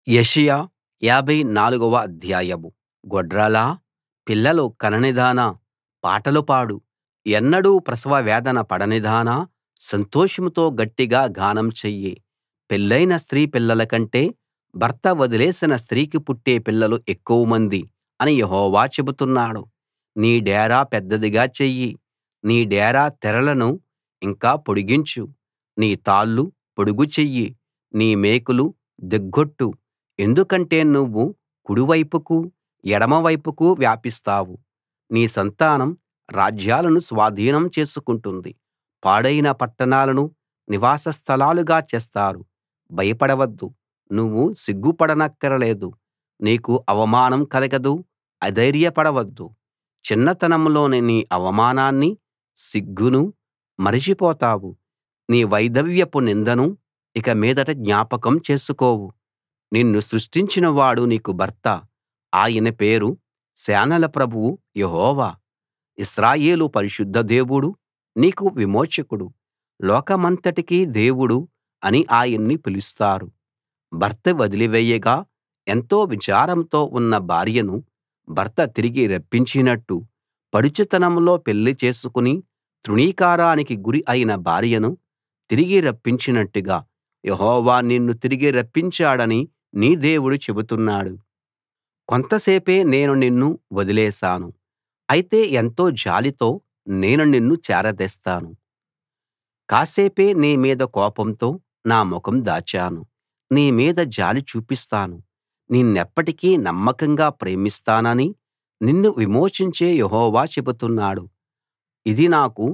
యెషయా యాభై నాలుగవ అధ్యాయం గొడ్రాలా పిల్లలు కననిదానా పాటలు పాడు ఎన్నడూ ప్రసవ వేదన పడనిదానా సంతోషంతో గట్టిగా గానం చెయ్యి పెళ్ళైన స్త్రీ పిల్లల కంటే భర్త వదిలేసిన స్త్రీకి పుట్టే పిల్లలు ఎక్కువమంది అని యెహోవా చెబుతున్నాడు నీ డేరా పెద్దదిగా చెయ్యి నీ డేరా తెరలను ఇంకా పొడిగించు నీ తాళ్ళు పొడుగు చెయ్యి నీ మేకులు దిగ్గొట్టు ఎందుకంటే నువ్వు కుడి వైపుకూ ఎడమ వైపుకూ వ్యాపిస్తావు నీ సంతానం రాజ్యాలను స్వాధీనం చేసుకుంటుంది పాడైన పట్టణాలను నివాస స్థలాలుగా చేస్తారు భయపడవద్దు నువ్వు సిగ్గుపడనక్కరలేదు నీకు అవమానం కలగదు అధైర్యపడవద్దు చిన్నతనంలోని నీ అవమానాన్నీ సిగ్గునూ మరచిపోతావు నీ వైధవ్యపు నిందను ఇక మీదట జ్ఞాపకం చేసుకోవు నిన్ను సృష్టించినవాడు నీకు భర్త ఆయన పేరు సేనల ప్రభువు యెహోవా ఇశ్రాయేలు పరిశుద్ధ దేవుడు నీకు విమోచకుడు లోకమంతటికీ దేవుడు అని ఆయన్ని పిలుస్తారు భర్త వదిలివేయగా ఎంతో విచారంతో ఉన్న భార్యను భర్త తిరిగి రప్పించినట్టు పడుచుతనంలో పెళ్లి చేసుకుని తృణీకారానికి గురి అయిన భార్యను తిరిగి రప్పించినట్టుగా యెహోవా నిన్ను తిరిగి రప్పించాడని నీ దేవుడు చెబుతున్నాడు కొంతసేపే నేను నిన్ను వదిలేశాను అయితే ఎంతో జాలితో నేను నిన్ను చేరదీస్తాను కాసేపే నీ మీద కోపంతో నా ముఖం దాచాను నీ మీద జాలి చూపిస్తాను నిన్నెప్పటికీ నమ్మకంగా ప్రేమిస్తానని నిన్ను విమోచించే యెహోవా చెబుతున్నాడు ఇది నాకు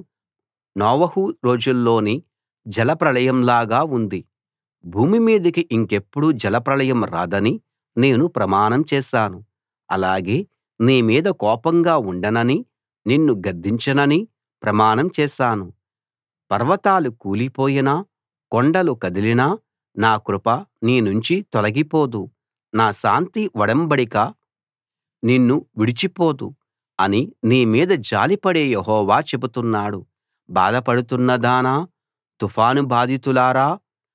నోవహు రోజుల్లోని జలప్రళయంలాగా ఉంది భూమి మీదికి ఇంకెప్పుడూ జలప్రళయం రాదని నేను ప్రమాణం చేశాను అలాగే నీ మీద కోపంగా ఉండనని నిన్ను గద్దించనని ప్రమాణం చేశాను పర్వతాలు కూలిపోయినా కొండలు కదిలినా నా కృప నీ నుంచి తొలగిపోదు నా శాంతి ఒడంబడిక నిన్ను విడిచిపోదు అని నీ మీద జాలిపడే యెహోవా చెబుతున్నాడు బాధపడుతున్నదానా తుఫాను బాధితులారా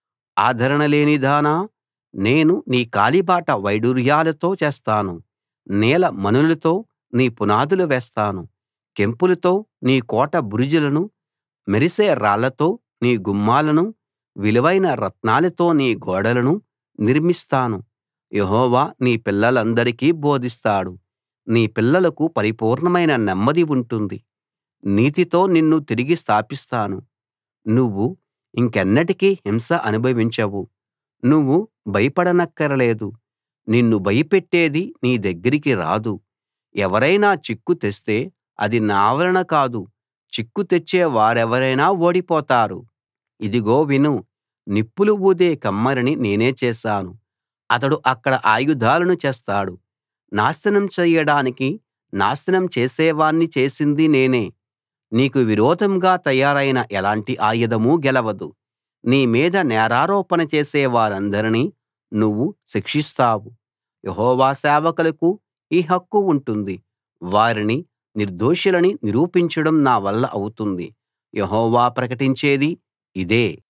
ఆదరణ లేనిదానా నేను నీ కాలిబాట వైడూర్యాలతో చేస్తాను నీల మణులతో నీ పునాదులు వేస్తాను కెంపులతో నీ కోట బురుజులను మెరిసే రాళ్లతో నీ గుమ్మాలను విలువైన రత్నాలతో నీ గోడలను నిర్మిస్తాను యెహోవా నీ పిల్లలందరికీ బోధిస్తాడు నీ పిల్లలకు పరిపూర్ణమైన నెమ్మది ఉంటుంది నీతితో నిన్ను తిరిగి స్థాపిస్తాను నువ్వు ఇంకెన్నటికీ హింస అనుభవించవు నువ్వు భయపడనక్కరలేదు నిన్ను భయపెట్టేది నీ దగ్గరికి రాదు ఎవరైనా చిక్కు తెస్తే అది నా వలన కాదు చిక్కు తెచ్చే వారెవరైనా ఓడిపోతారు ఇదిగో విను నిప్పులు ఊదే కమ్మరిని నేనే చేశాను అతడు అక్కడ ఆయుధాలను చేస్తాడు నాశనం చెయ్యడానికి నాశనం చేసేవాణ్ణి చేసింది నేనే నీకు విరోధంగా తయారైన ఎలాంటి ఆయుధమూ గెలవదు నీ మీద నేరారోపణ చేసే వారందరినీ నువ్వు శిక్షిస్తావు యెహోవా సేవకులకు ఈ హక్కు ఉంటుంది వారిని నిర్దోషులని నిరూపించడం నా వల్ల అవుతుంది యెహోవా ప్రకటించేది ఇదే